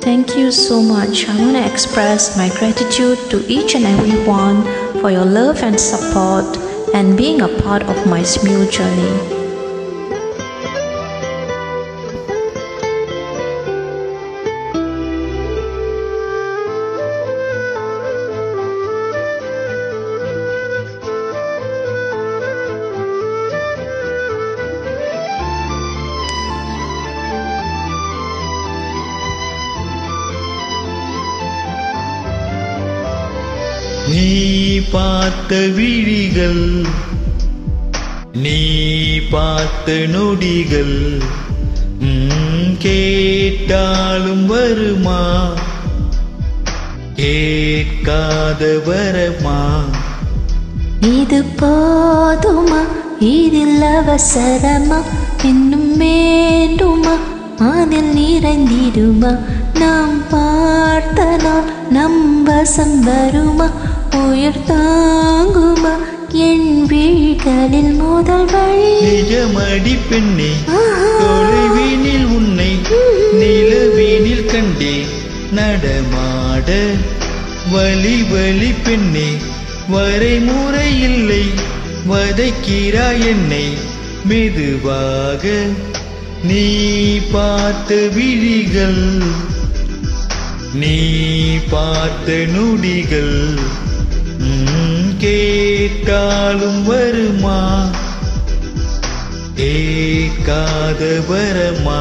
Thank you so much. I want to express my gratitude to each and everyone for your love and support and being a part of my smooth journey. நீ பார்த்த விழிகள் நீ பார்த்த நொடிகள் ம், கேட்டாலும் வருமா கேட்காத வரமா இது போதுமா இதில் அவசரமா இன்னும் வேண்டுமா அதில் நிறைந்திடுமா நாம் பார்த்த நாள் நம் வசம் வருமா உயிர் தாங்குமா என் விழிகளில் முதல் வழி நிஜமடி பெண்ணே தொலைவினில் உன்னை நிலவினில் கண்டே நடமாட வழி வழி பெண்ணே வரைமுறை இல்லை வதைக்கிறாய் என்னை மெதுவாக நீ பார்த்த விழிகள் நீ பார்த்த நொடிகள் ம், கேட்டாலும் வருமா கேட்காத வரமா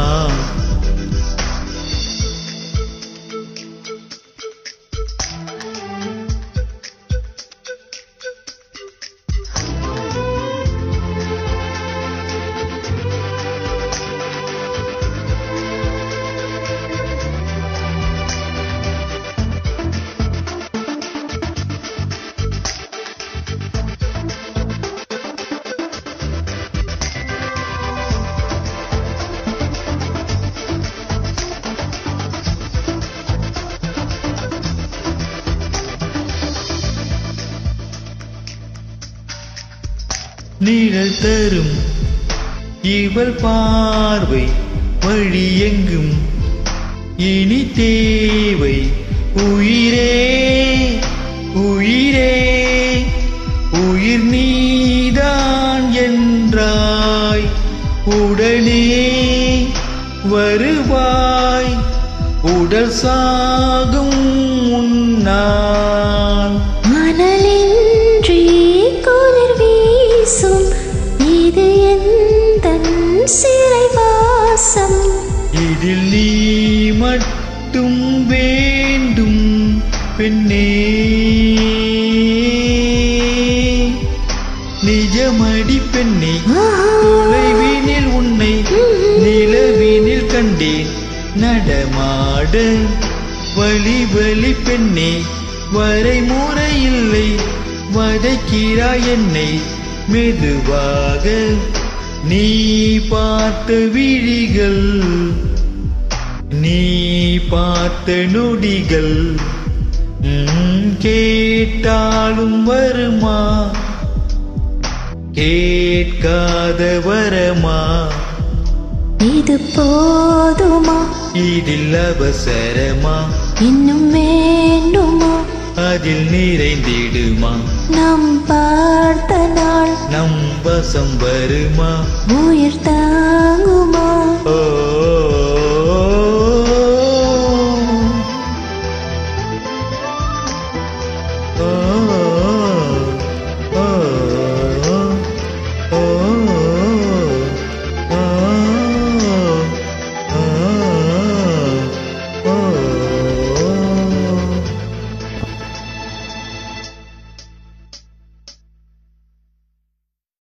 நிழல் தரும் இவள் பார்வை வழி எங்கும் இனி தேவை உயிரே உயிரே உயிர் நீதான் என்றாய் உடனே வருவாய் உடல் சாகும் உன்னால் மணலின்றி குளிர் வீசும் இது எந்த சிறைவாசம் இதில் நீ மட்டும் வேண்டும் பெண்ணே நிஜமடி பெண்ணே தொலைவினில் உன்னை நிலவினில் கண்டேன் நடமாட வழி வழி பெண்ணே வரைமுறை இல்லை வதைக்கிறாய் என்னை மெதுவாக நீ பார்த்த விழிகள் நீ பார்த்த நொடிகள் ம், கேட்டாலும் வருமா கேட்காத வரமா இது போதுமா இதில் அவசரமா இன்னும் வேண்டுமா அதில் நிறைந்திடுமா நாம் பார்த்த நாள் நம் வசம் வருமா உயிர் தாங்குமா ஓ